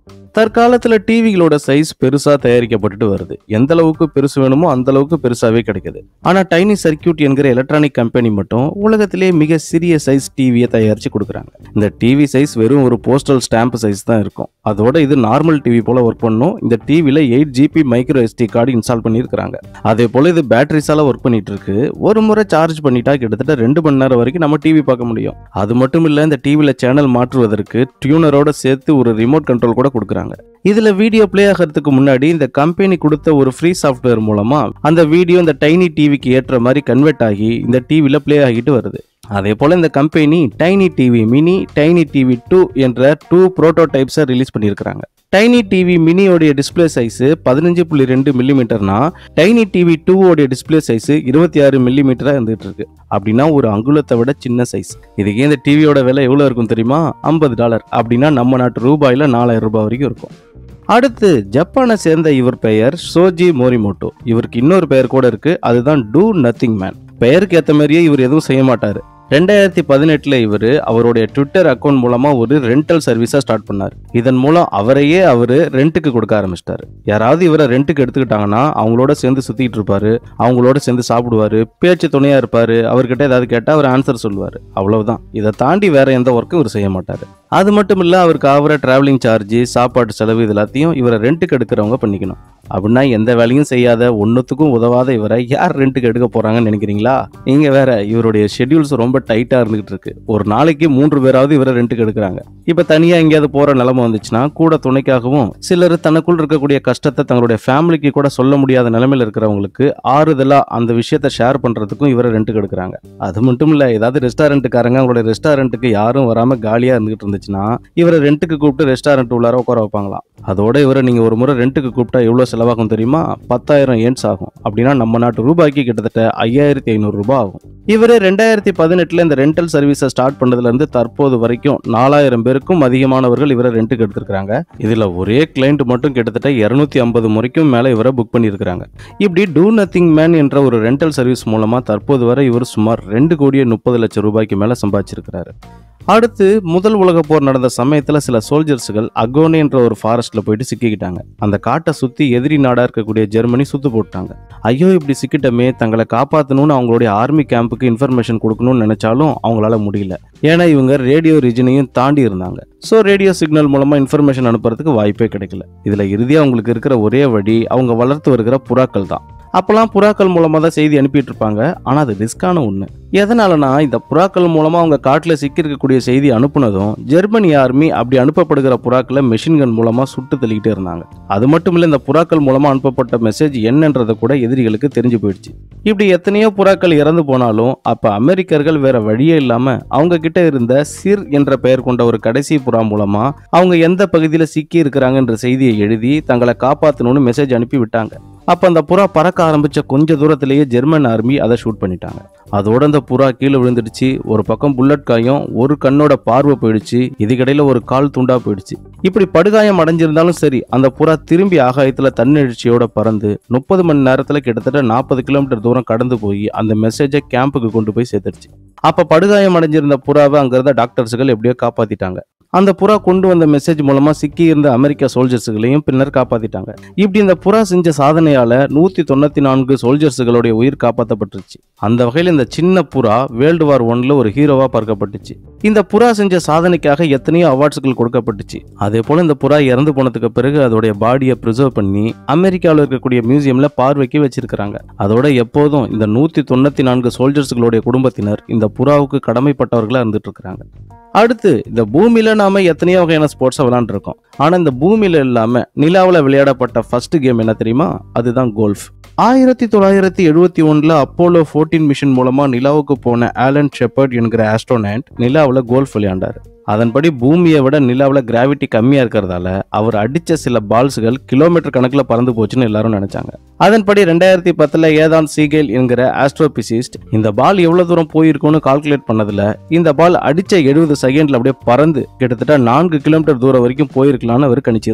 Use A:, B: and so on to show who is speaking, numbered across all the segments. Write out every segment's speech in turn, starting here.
A: தற்காலத்துல டிவிகளோட size பெருசா தயாரிக்கப்பட்டுட்டு வருது எந்த அளவுக்கு பெருசு வேணுமோ அந்த அளவுக்கு பெருசாவே கிடைக்குது ஆனா டைனி சர்க்கியூட் என்கிற எலக்ட்ரானிக் கம்பெனி மட்டும் உலகத்திலே மிக சிறிய சைஸ் டிவியை தயாரிச்சு கொடுக்குறாங்க இந்த டிவி சைஸ் வெறும் ஒரு போஸ்டல் ஸ்டாம்ப் சைஸ் தான் இருக்கும் அதோட இது நார்மல் டிவி போல ஒர்க் பண்ணும் இந்த டிவில eight GB micro SD card install பண்ணியிருக்காங்க அதே போல இது பேட்டரிஸால ஒர்க் பண்ணிட்டு இருக்கு ஒரு முறை சார்ஜ் பண்ணிட்டா கிட்டத்தட்ட ரெண்டு மணி நேரம் வரைக்கும் நம்ம டிவி பார்க்க முடியும் அது மட்டும் இல்ல இந்த டிவில சேனல் மாற்றுவதற்கு டியூனரோட சேர்த்து ஒரு ரிமோட் கண்ட்ரோல் கூட கொடுக்குறாங்க இதுல வீடியோ ப்ளே ஆகிறதுக்கு முன்னாடி இந்த கம்பெனி கொடுத்த ஒரு ஃப்ரீ சாஃப்ட்வேர் மூலமா அந்த வீடியோ இந்த டைனி டிவிக்கு ஏற்ற மாதிரி கன்வெர்ட் ஆகி இந்த டிவில ப்ளே ஆகிட்டு வருது அதே போல இந்த company tiny TV mini tiny TV two என்ற டூ ப்ரோட்டோடைப்ஸை ரிலீஸ் பண்ணியிருக்கிறாங்க டைனி டிவி மினியோடைய டிஸ்பிளே சைஸ் பதினஞ்சு புள்ளி ரெண்டு மில்லிமீட்டர்னா டைனி டிவி டூவோடைய டிஸ்பிளே சைஸ் இருபத்தி ஆறு மில்லிமீட்டரா இருந்துட்டு இருக்கு அப்படின்னா ஒரு அங்குலத்தை விட சின்ன சைஸ் இதுக்கே இந்த டிவியோட விலை எவ்வளோ இருக்கும் தெரியுமா ஐம்பது டாலர் அப்படின்னா நம்ம நாட்டு ரூபாயில நாலாயிரம் ரூபாய் வரைக்கும் இருக்கும் அடுத்து ஜப்பானை சேர்ந்த இவர் பெயர் சோஜி மோரிமோட்டோ இவருக்கு இன்னொரு பெயர் கூட இருக்கு அதுதான் டூ நத்திங் மேன் பெயருக்கு ஏற்ற மாதிரியே இவர் எதுவும் செய்ய மாட்டாரு ரெண்டாயிரத்தி பதினெட்டுல இவர் அவருடைய ட்விட்டர் அக்கௌண்ட் மூலமா ஒரு ரெண்டல் சர்வீஸா ஸ்டார்ட் பண்ணார் இதன் மூலம் அவரையே அவர் ரெண்ட்டுக்கு கொடுக்க ஆரம்பிச்சிட்டாரு யாராவது இவரை ரெண்ட்டுக்கு எடுத்துக்கிட்டாங்கன்னா அவங்களோட சேர்ந்து சுத்திட்டு இருப்பாரு அவங்களோட சேர்ந்து சாப்பிடுவாரு பேச்சு துணையா இருப்பாரு அவர்கிட்ட ஏதாவது கேட்டா அவர் ஆன்சர் சொல்லுவாரு அவ்வளவுதான் இதை தாண்டி வேற எந்த ஒர்க்கும் இவர் செய்ய மாட்டாரு அது மட்டும் இல்ல அவருக்கு ஆகிற டிராவலிங் சார்ஜ் சாப்பாட்டு செலவு இது எல்லாத்தையும் இவரை ரெண்ட்டுக்கு எடுக்கிறவங்க பண்ணிக்கணும் அப்படின்னா எந்த வேலையும் செய்யாத ஒன்றுத்துக்கும் உதவாத இவரை யார் ரெண்ட்டுக்கு எடுக்க போறாங்கன்னு நினைக்கிறீங்களா நீங்க வேற இவருடைய ஷெட்யூல்ஸ் ரொம்ப டைட்டா இருந்துகிட்டு இருக்கு ஒரு நாளைக்கு மூன்று பேராவது இவரை ரெண்ட்டுக்கு எடுக்கிறாங்க இப்ப தனியா எங்கேயாவது போற நிலைமை வந்துச்சுன்னா கூட துணைக்காகவும் சிலர் தனக்குள் இருக்கக்கூடிய கஷ்டத்தை தங்களுடைய ஃபேமிலிக்கு கூட சொல்ல முடியாத நிலைமையில இருக்கிறவங்களுக்கு ஆறுதலா அந்த விஷயத்த ஷேர் பண்றதுக்கும் இவரை ரெண்ட்டுக்கு எடுக்கிறாங்க அது மட்டும் இல்ல ஏதாவது ரெஸ்டாரண்ட்டுக்காரங்க அவங்களோட ரெஸ்டாரண்ட்டுக்கு யாரும் வராம காலியா இருந்துகிட்டு இருந்துச்சுன்னா இவரை ரெண்ட்டுக்கு கூப்பிட்டு ரெஸ்டாரண்ட் உள்ளார உட்கார வைப்பாங்களாம் அதோட இவரை நீங்க ஒரு முறை ரெண்ட்டுக்கு கூப்பிட்டா எவ்வளவு செலவாகும் தெரியுமா பத்தாயிரம் ஏன்ஸ் ஆகும் அப்படின்னா நம்ம நாட்டு ரூபாய்க்கு கிட்டத்தட்ட ஐயாயிரத்தி ஐநூறு ரூபாய் ஆகும் இவரு ரெண்டாயிரத்தி பதினெட்டுல இந்த ரெண்டல் சர்வீஸை ஸ்டார்ட் பண்ணதுல இருந்து தற்போது வரைக்கும் நாலாயிரம் பேருக்கும் அதிகமானவர்கள் இவரை ரெண்ட்டுக்கு எடுத்திருக்காங்க இதுல ஒரே கிளைண்ட் மட்டும் கிட்டத்தட்ட இருநூத்தி ஐம்பது முறைக்கும் மேல இவரை புக் பண்ணியிருக்காங்க இப்படி டூ நத்திங் மேன் என்ற ஒரு ரெண்டல் சர்வீஸ் மூலமா தற்போது வரை இவர் சுமார் ரெண்டு கோடியே முப்பது லட்சம் ரூபாய்க்கு மேல சம்பாதிச்சிருக்கிறாரு அடுத்து முதல் உலக போர் நடந்த சமயத்துல சில சோல்ஜர்ஸ்கள் அகோனே என்ற ஒரு ஃபாரஸ்ட்ல போயிட்டு சிக்கிக்கிட்டாங்க அந்த காட்டை சுத்தி எதிரி நாடா இருக்கக்கூடிய ஜெர்மனி சுத்து போட்டாங்க ஐயோ இப்படி சிக்கிட்டமே தங்களை காப்பாத்தணும்னு அவங்களுடைய ஆர்மி கேம்புக்கு இன்ஃபர்மேஷன் கொடுக்கணும்னு நினைச்சாலும் அவங்களால முடியல ஏன்னா இவங்க ரேடியோ ரீஜனையும் தாண்டி இருந்தாங்க ஸோ ரேடியோ சிக்னல் மூலமா இன்ஃபர்மேஷன் அனுப்புறதுக்கு வாய்ப்பே கிடைக்கல இதுல இறுதியா அவங்களுக்கு இருக்கிற ஒரே வழி அவங்க வளர்த்து வருகிற புறாக்கள் தான் அப்போல்லாம் புறாக்கள் மூலமாக தான் செய்தி அனுப்பிட்டு இருப்பாங்க ஆனால் அது ரிஸ்கான ஒன்று எதனாலனா இந்த புறாக்கள் மூலமாக அவங்க காட்டில் சிக்கியிருக்கக்கூடிய செய்தி அனுப்புனதும் ஜெர்மனி ஆர்மி அப்படி அனுப்பப்படுகிற புறாக்களை மெஷின் கன் மூலமாக சுட்டு தள்ளிக்கிட்டே இருந்தாங்க அது மட்டும் இல்லை இந்த புறாக்கள் மூலமாக அனுப்பப்பட்ட மெசேஜ் என்னன்றதை கூட எதிரிகளுக்கு தெரிஞ்சு போயிடுச்சு இப்படி எத்தனையோ புறாக்கள் இறந்து போனாலும் அப்போ அமெரிக்கர்கள் வேற வழியே இல்லாமல் அவங்க கிட்ட இருந்த சிர் என்ற பெயர் கொண்ட ஒரு கடைசி புறா மூலமாக அவங்க எந்த பகுதியில் சிக்கி இருக்கிறாங்கன்ற செய்தியை எழுதி தங்களை காப்பாற்றணும்னு மெசேஜ் அனுப்பி விட்டாங்க அப்ப அந்த புறா பறக்க ஆரம்பிச்ச கொஞ்ச தூரத்திலேயே ஜெர்மன் ஆர்மி அதை ஷூட் பண்ணிட்டாங்க அதோட அந்த புறா கீழே விழுந்துடுச்சு ஒரு பக்கம் புல்லட் காயம் ஒரு கண்ணோட பார்வை போயிடுச்சு இதுக்கிடையில ஒரு கால் துண்டா போயிடுச்சு இப்படி படுகாயம் அடைஞ்சிருந்தாலும் சரி அந்த புறா திரும்பி ஆகாயத்துல தன்னெழுச்சியோட பறந்து முப்பது மணி நேரத்துல கிட்டத்தட்ட நாற்பது கிலோமீட்டர் தூரம் கடந்து போய் அந்த மெசேஜை கேம்புக்கு கொண்டு போய் சேர்த்துருச்சு அப்ப படுகாயம் அடைஞ்சிருந்த புறாவை அங்க இருந்த டாக்டர்ஸ்கள் எப்படியோ காப்பாத்திட்டாங்க அந்த புறா கொண்டு வந்த மெசேஜ் மூலமா சிக்கி இருந்த அமெரிக்க சோல்ஜர்ஸுகளையும் பின்னர் காப்பாத்திட்டாங்க இப்படி இந்த புறா செஞ்ச சாதனையால நூத்தி தொண்ணூத்தி நான்கு சோல்ஜர்ஸுகளுடைய உயிர் காப்பாற்றப்பட்டுருச்சு அந்த வகையில் இந்த சின்ன புறா வேர்ல்டு வார் ஒன்ல ஒரு ஹீரோவா பார்க்கப்பட்டுச்சு இந்த புறா செஞ்ச சாதனைக்காக எத்தனையோ அவார்ட்ஸ்கள் கொடுக்கப்பட்டுச்சு அதே போல இந்த புறா இறந்து போனதுக்கு பிறகு அதோடைய பாடியை ப்ரிசர்வ் பண்ணி அமெரிக்காவில் இருக்கக்கூடிய மியூசியம்ல பார்வைக்கு வச்சிருக்கிறாங்க அதோட எப்போதும் இந்த நூத்தி தொண்ணூத்தி நான்கு சோல்ஜர்ஸ்களுடைய குடும்பத்தினர் இந்த புறாவுக்கு கடமைப்பட்டவர்களா இருந்துட்டு இருக்காங்க அடுத்து இந்த பூமியில நாம எத்தனையோ வகையான ஸ்போர்ட்ஸை விளையாண்டுருக்கோம் ஆனா இந்த பூமியில இல்லாம நிலாவில் விளையாடப்பட்ட ஃபர்ஸ்ட் கேம் என்ன தெரியுமா அதுதான் கோல்ஃப் ஆயிரத்தி தொள்ளாயிரத்தி எழுபத்தி ஒன்றில் அப்போலோ ஃபோர்டீன் மிஷன் மூலமா நிலாவுக்கு போன ஆலன் ஷெப்பர்ட் என்கிற ஆஸ்ட்ரோனட் நிலாவில் கோல்ஃப் விளையாண்டாரு அதன்படி பூமியை விட நிலாவில் கிராவிட்டி கம்மியா இருக்கிறதால அவர் அடிச்ச சில பால்ஸ்கள் கிலோமீட்டர் கணக்கில் பறந்து போச்சுன்னு எல்லாரும் நினைச்சாங்க அதன்படி ரெண்டாயிரத்தி பத்துல ஏதான் சீகேல் என்கிற ஆஸ்ட்ரோபிசிஸ்ட் இந்த பால் எவ்வளவு தூரம் போயிருக்கும்னு கால்குலேட் பண்ணதுல இந்த பால் அடிச்ச எழுபது செகண்ட்ல அப்படியே பறந்து கிட்டத்தட்ட நான்கு கிலோமீட்டர் தூரம் வரைக்கும் போயிருக்கலாம்னு அவர் கணிச்சிருந்தார்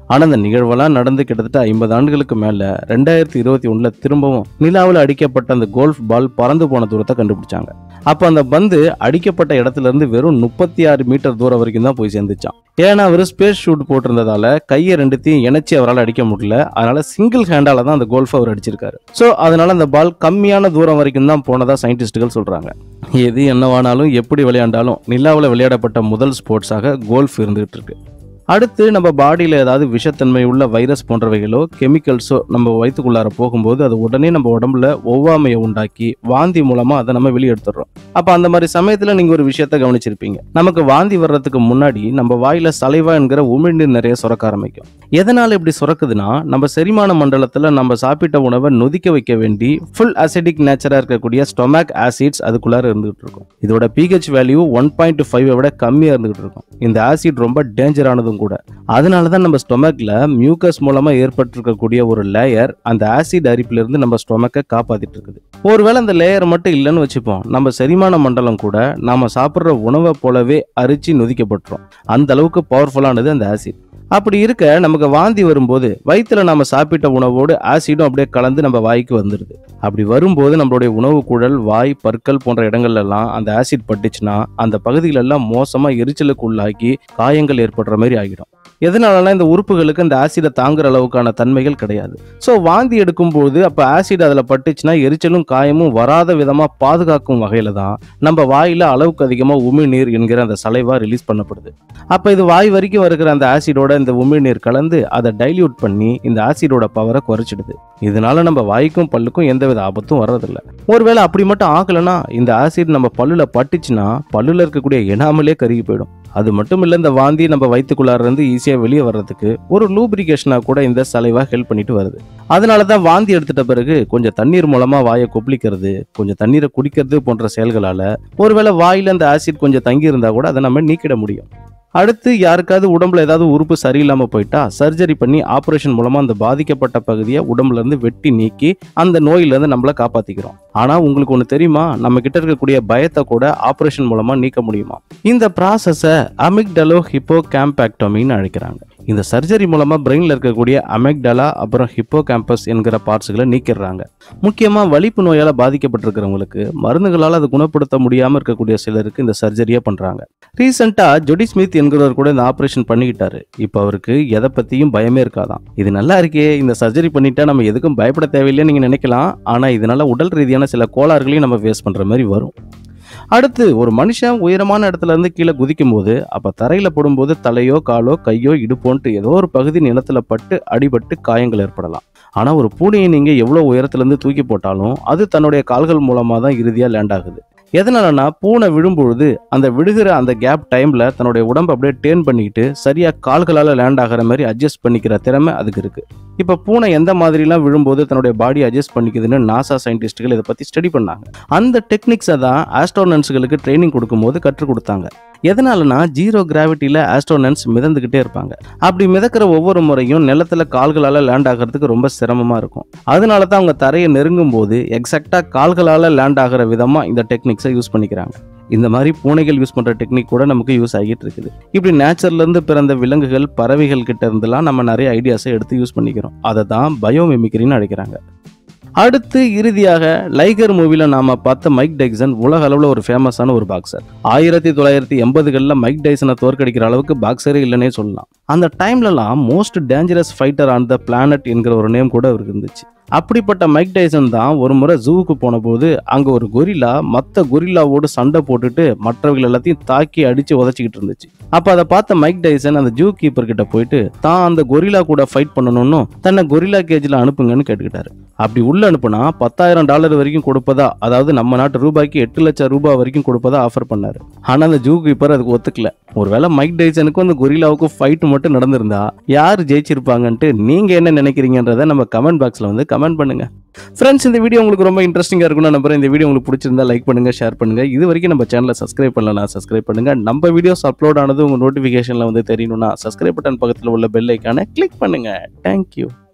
A: ஆனா அந்த நிகழ்வெல்லாம் நடந்து கிட்டத்தட்ட ஐம்பது ஆண்டுகளுக்கு மேல ரெண்டாயிரத்தி இருபத்தி ஒண்ணுல திரும்பவும் நிலாவில் அடிக்கப்பட்ட அந்த கோல்ஃப் பால் பறந்து போன தூரத்தை கண்டுபிடிச்சாங்க அப்ப அந்த பந்து அடிக்கப்பட்ட இடத்துல இருந்து வெறும் முப்பத்தி ஆறு மீட்டர் தூரம் வரைக்கும் தான் போய் சேர்ந்துச்சான் ஏன்னா அவர் ஸ்பேஸ் ஷூட் போட்டிருந்ததால கையை ரெண்டுத்தையும் இணைச்சி அவரால் அடிக்க முடியல அதனால சிங்கிள் ஹேண்டால தான் அந்த கோல்ஃப் அவர் அடிச்சிருக்காரு ஸோ அதனால அந்த பால் கம்மியான தூரம் வரைக்கும் தான் போனதா சயின்டிஸ்டுகள் சொல்றாங்க எது என்னவானாலும் எப்படி விளையாண்டாலும் நிலாவில் விளையாடப்பட்ட முதல் ஸ்போர்ட்ஸாக கோல்ஃப் இருந்துகிட்டு இருக்கு அடுத்து நம்ம பாடியில் ஏதாவது விஷத்தன்மை உள்ள வைரஸ் போன்றவைகளோ கெமிக்கல்ஸோ நம்ம வயிற்றுக்குள்ளார போகும்போது அது உடனே நம்ம உடம்புல ஒவ்வாமையை உண்டாக்கி வாந்தி மூலமா அதை நம்ம வெளியெடுத்துடுறோம் அப்ப அந்த மாதிரி சமயத்துல நீங்க ஒரு விஷயத்த கவனிச்சிருப்பீங்க நமக்கு வாந்தி வர்றதுக்கு முன்னாடி நம்ம வாயில சலைவா என்கிற உமிழ்நீர் நிறைய சுரக்க ஆரம்பிக்கும் எதனால இப்படி சுரக்குதுன்னா நம்ம செரிமான மண்டலத்துல நம்ம சாப்பிட்ட உணவை நொதிக்க வைக்க வேண்டி ஃபுல் அசிடிக் நேச்சரா இருக்கக்கூடிய ஸ்டொமக் ஆசிட்ஸ் அதுக்குள்ளார இருந்துகிட்டு இருக்கும் இதோட pH value one point five விட கம்மியா இருந்துகிட்டு இருக்கும் இந்த ஆசிட் ரொம்ப டேஞ்சரானதும் கூட அதனால தான் நம்ம ஸ்டொமக்ல மியூக்கஸ் மூலமா ஏற்பட்டிருக்கக்கூடிய ஒரு லேயர் அந்த ஆசிட் அரிப்புல இருந்து நம்ம ஸ்டொமக்கை காப்பாத்திட்டு இருக்குது ஒருவேளை அந்த லேயர் மட்டும் இல்லைன்னு வச்சுப்போம் நம்ம செரிமான மண்டலம் கூட நாம சாப்பிட்ற உணவை போலவே அரிச்சு நொதிக்கப்பட்டுரும் அந்த அளவுக்கு பவர்ஃபுல்லானது அந்த ஆசிட் அப்படி இருக்க நமக்கு வாந்தி வரும்போது வயிற்றுல நம்ம சாப்பிட்ட உணவோடு ஆசிடும் அப்படியே கலந்து நம்ம வாய்க்கு வந்துடுது அப்படி வரும்போது நம்மளுடைய உணவு குழல் வாய் பற்கள் போன்ற இடங்கள்ல எல்லாம் அந்த ஆசிட் பட்டுச்சுன்னா அந்த பகுதிகளெல்லாம் மோசமா எரிச்சலுக்கு உள்ளாக்கி காயங்கள் ஏற்படுற மாதிரி ஆகிடும் எதனாலனா இந்த உறுப்புகளுக்கு அந்த ஆசிடை தாங்குற அளவுக்கான தன்மைகள் கிடையாது ஸோ வாந்தி எடுக்கும்போது அப்போ ஆசிட் அதில் பட்டுச்சுன்னா எரிச்சலும் காயமும் வராத விதமாக பாதுகாக்கும் வகையில் தான் நம்ம வாயில் அளவுக்கு அதிகமாக உமிழ்நீர் என்கிற அந்த சலைவா ரிலீஸ் பண்ணப்படுது அப்போ இது வாய் வரைக்கும் வருகிற அந்த ஆசிடோட இந்த உமிழ்நீர் கலந்து அதை டைல்யூட் பண்ணி இந்த ஆசிடோட பவரை குறைச்சிடுது இதனால நம்ம வாய்க்கும் பல்லுக்கும் எந்தவித ஆபத்தும் வர்றதில்ல ஒருவேளை அப்படி மட்டும் ஆகலைன்னா இந்த ஆசிட் நம்ம பல்லுல பட்டுச்சுன்னா பல்லுல இருக்கக்கூடிய எனாமலே கருகி போயிடும் அது மட்டும் இல்ல இந்த வாந்தி நம்ம வயிற்றுக்குள்ளார இருந்து ஈஸியா வெளியே வர்றதுக்கு ஒரு லூப்ரிகேஷனா கூட இந்த சலைவா ஹெல்ப் பண்ணிட்டு வருது அதனால தான் வாந்தி எடுத்துட்ட பிறகு கொஞ்சம் தண்ணீர் மூலமா வாயை கொப்பளிக்கிறது கொஞ்சம் தண்ணீரை குடிக்கிறது போன்ற செயல்களால ஒருவேளை வாயில அந்த ஆசிட் கொஞ்சம் தங்கி இருந்தா கூட அதை நம்ம நீக்கிட முடியும் அடுத்து யாருக்காவது உடம்புல ஏதாவது உறுப்பு சரியில்லாம போயிட்டா சர்ஜரி பண்ணி ஆபரேஷன் மூலமா அந்த பாதிக்கப்பட்ட பகுதியை உடம்புல இருந்து வெட்டி நீக்கி அந்த நோயில இருந்து நம்மள காப்பாத்திக்கிறோம் ஆனா உங்களுக்கு ஒண்ணு தெரியுமா நம்ம கிட்ட இருக்கக்கூடிய பயத்தை கூட ஆபரேஷன் மூலமா நீக்க முடியுமா இந்த ப்ராசஸை அமிக்டலோ ஹிப்போ கேம்பாக்டோமின்னு அழைக்கிறாங்க இந்த சர்ஜரி மூலமா பிரெயின்ல இருக்கக்கூடிய அமெக்டலா அப்புறம் ஹிப்போ கேம்பஸ் என்கிற பார்ட்ஸ்களை நீக்கிடுறாங்க முக்கியமா வலிப்பு நோயால பாதிக்கப்பட்டிருக்கிறவங்களுக்கு மருந்துகளால் அதை குணப்படுத்த முடியாம இருக்கக்கூடிய சிலருக்கு இந்த சர்ஜரியை பண்றாங்க ரீசெண்டா ஜொடி ஸ்மித் என்கிறவர் கூட இந்த ஆபரேஷன் பண்ணிக்கிட்டாரு இப்போ அவருக்கு எதை பத்தியும் பயமே இருக்காதாம் இது நல்லா இருக்கே இந்த சர்ஜரி பண்ணிட்டா நம்ம எதுக்கும் பயப்பட தேவையில்லைன்னு நீங்க நினைக்கலாம் ஆனா இதனால உடல் ரீதியான சில கோளாறுகளையும் நம்ம ஃபேஸ் பண்ற மாதிரி வரும் அடுத்து ஒரு மனுஷன் உயரமான இடத்துல இருந்து கீழே குதிக்கும் போது அப்ப தரையில போடும்போது தலையோ காலோ கையோ இடுப்போன்ட்டு ஏதோ ஒரு பகுதி நிலத்துல பட்டு அடிபட்டு காயங்கள் ஏற்படலாம் ஆனா ஒரு பூனையை நீங்க எவ்வளவு உயரத்துல இருந்து தூக்கி போட்டாலும் அது தன்னுடைய கால்கள் மூலமா தான் இறுதியா லேண்ட் ஆகுது எதனாலனா பூனை விழும்பொழுது அந்த விழுகிற அந்த கேப் டைம்ல தன்னுடைய உடம்பை அப்படியே டேர்ன் பண்ணிக்கிட்டு சரியா கால்களால லேண்ட் ஆகிற மாதிரி அட்ஜஸ்ட் பண்ணிக்கிற திறமை அதுக்கு இருக்கு இப்ப பூனை எந்த மாதிரிலாம் விழும்போது தன்னுடைய பாடி அட்ஜஸ்ட் பண்ணிக்குதுன்னு நாசா சயின்டிஸ்டுகள் இதை பத்தி ஸ்டடி பண்ணாங்க அந்த டெக்னிக்ஸை தான் ஆஸ்ட்ரோனன்ஸுகளுக்கு ட்ரைனிங் கொடுக்கும்போது கற்றுக் கொடுத்தாங்க எதனாலனா ஜீரோ கிராவிட்டியில ஆஸ்ட்ரோனன்ஸ் மிதந்துகிட்டே இருப்பாங்க அப்படி மிதக்கிற ஒவ்வொரு முறையும் நிலத்துல கால்களால லேண்ட் ஆகிறதுக்கு ரொம்ப சிரமமா இருக்கும் அதனால தான் அவங்க தரையை நெருங்கும் போது எக்ஸாக்டா கால்களால லேண்ட் ஆகிற விதமா இந்த டெக்னிக்ஸை யூஸ் பண்ணிக்கிறாங்க இந்த மாதிரி பூனைகள் யூஸ் பண்ற டெக்னிக் கூட நமக்கு யூஸ் ஆகிட்டு இருக்குது இப்படி நேச்சர்ல இருந்து பிறந்த விலங்குகள் பறவைகள் கிட்ட இருந்தெல்லாம் நம்ம நிறைய ஐடியாஸை எடுத்து யூஸ் பண்ணிக்கிறோம் அதை தான் பயோமிமிக்ரின்னு அழைக்கிறாங்க அடுத்து இறுதியாக லைகர் மூவில நாம பார்த்த மைக் டைசன் உலக அளவுல ஒரு ஃபேமஸான ஒரு பாக்ஸர் ஆயிரத்தி தொள்ளாயிரத்தி எண்பதுகளில் மைக் டைசனை தோற்கடிக்கிற அளவுக்கு பாக்ஸரே இல்லைன்னே சொல்லலாம் அந்த டைம்லலாம் most dangerous fighter on the planet என்கிற ஒரு நேம் கூட அவருக்கு இருந்துச்சு அப்படிப்பட்ட மைக் டைசன் தான் ஒரு முறை ஜூவுக்கு போன போது அங்க ஒரு கொரில்லா மற்ற கொரில்லாவோடு சண்டை போட்டுட்டு மற்றவர்கள் எல்லாத்தையும் தாக்கி அடிச்சு உதச்சிக்கிட்டு இருந்துச்சு அப்ப அதை பார்த்த மைக் டைசன் அந்த ஜூ கீப்பர் கிட்ட போயிட்டு தான் அந்த கொரில்லா கூட ஃபைட் பண்ணணும்னு தன்னை கொரில்லா கேஜ்ல அனுப்புங்கன்னு கேட்டுக்கிட்டாரு அப்படி உள்ள அனுப்புனா பத்தாயிரம் டாலர் வரைக்கும் கொடுப்பதா அதாவது நம்ம நாட்டு ரூபாய்க்கு எட்டு லட்சம் ரூபாய் வரைக்கும் கொடுப்பதா ஆஃபர் பண்ணாரு ஆனா அந்த ஜூ கீப்பர் அதுக்கு ஒத்துக்கல ஒருவேளை மைக் டைசனுக்கும் அந்த கொரில்லாவுக்கும் ஃபைட் மட்டும் நடந்திருந்தா யார் ஜெயிச்சிருப்பாங்கன்ட்டு நீங்க என்ன நினைக்கிறீங்கன்றத நம்ம கமெண்ட் பாக்ஸ்ல வந்து கமெண்ட் பண்ணுங்க ஃப்ரெண்ட்ஸ் இந்த வீடியோ உங்களுக்கு ரொம்ப இன்ட்ரெஸ்டிங்காக இருக்கும்னு நம்புறேன் இந்த வீடியோ உங்களுக்கு பிடிச்சிருந்தா லைக் பண்ணுங்க ஷேர் பண்ணுங்க இது வரைக்கும் நம்ம சேனலை சப்ஸ்கிரைப் பண்ணலாம் சப்ஸ்கிரைப் பண்ணுங்க நம்ம வீடியோஸ் அப்லோட் ஆனது உங்க நோட்டிஃபிகேஷன்ல வந்து தெரியணும்னா சப்ஸ்கிரைப் பட்டன் பக்கத்தில் உள்ள பெல் ஐக்கானை கிளிக் பண்ணுங்க தேங்க்யூ